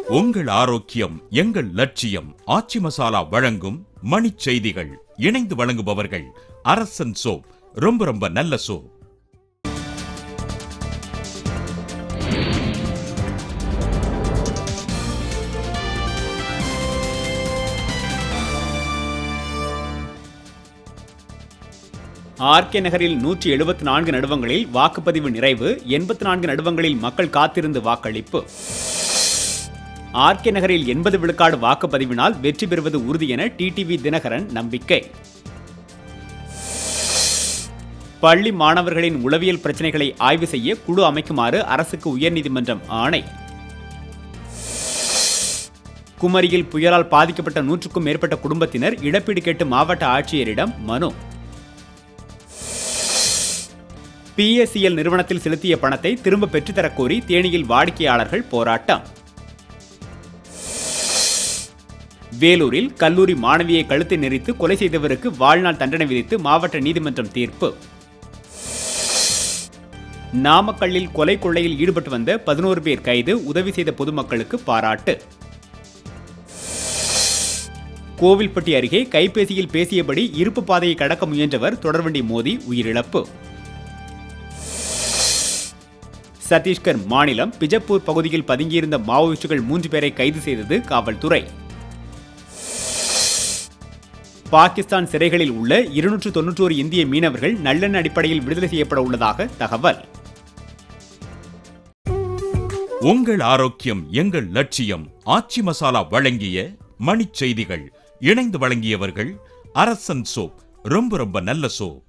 உங்கள் ஆரோக்கியம் எங்கள் லட்சியம் ஆச்சி மசாலா வழங்கும் மணிச் செய்திகள் இணைந்து வழங்குபவர்கள் அரசன் சோப் ரொம்ப ரொம்ப நல்ல சோப் ஆர்கே நகரில் நூற்றி எழுபத்தி நான்கு நடுவங்களில் வாக்குப்பதிவு நிறைவு எண்பத்தி நான்கு நடுவங்களில் மக்கள் காத்திருந்து வாக்களிப்பு ஆர்கே நகரில் எண்பது விழுக்காடு வாக்குப்பதிவினால் வெற்றி பெறுவது உறுதி என டிடிவி தினகரன் நம்பிக்கை பள்ளி மாணவர்களின் உளவியல் பிரச்சனைகளை ஆய்வு செய்ய குழு அமைக்குமாறு அரசுக்கு உயர்நீதிமன்றம் ஆணை குமரியில் புயலால் பாதிக்கப்பட்ட நூற்றுக்கும் மேற்பட்ட குடும்பத்தினர் இழப்பீடு கேட்டு மாவட்ட ஆட்சியரிடம் மனு பிஎஸ்சிஎல் நிறுவனத்தில் செலுத்திய பணத்தை திரும்ப பெற்றுத்தரக் கோரி தேனியில் வாடிக்கையாளர்கள் போராட்டம் வேலூரில் கல்லூரி மாணவியை கழுத்தை நெறித்து கொலை செய்தவருக்கு வாழ்நாள் தண்டனை விதித்து மாவட்ட நீதிமன்றம் தீர்ப்பு நாமக்கல்லில் கொலை கொள்ளையில் ஈடுபட்டு வந்த பதினோரு பேர் கைது உதவி செய்த பொதுமக்களுக்கு பாராட்டு கோவில்பட்டி அருகே கைபேசியில் பேசியபடி இருப்பு பாதையை கடக்க முயன்றவர் தொடர்வண்டி மோதி உயிரிழப்பு சத்தீஸ்கர் மாநிலம் பிஜப்பூர் பகுதியில் பதுங்கியிருந்த மாவோயிஸ்டுகள் மூன்று பேரை கைது செய்தது காவல்துறை பாகிஸ்தான் சிறைகளில் உள்ள இருநூற்று தொன்னூற்றோரு இந்திய மீனவர்கள் நல்லெண்ண அடிப்படையில் விடுதலை செய்யப்பட உள்ளதாக தகவல் உங்கள் ஆரோக்கியம் எங்கள் லட்சியம் ஆச்சி மசாலா வழங்கிய மணிச் செய்திகள் இணைந்து வழங்கியவர்கள் அரசன் சோப் ரொம்ப ரொம்ப நல்ல சோப்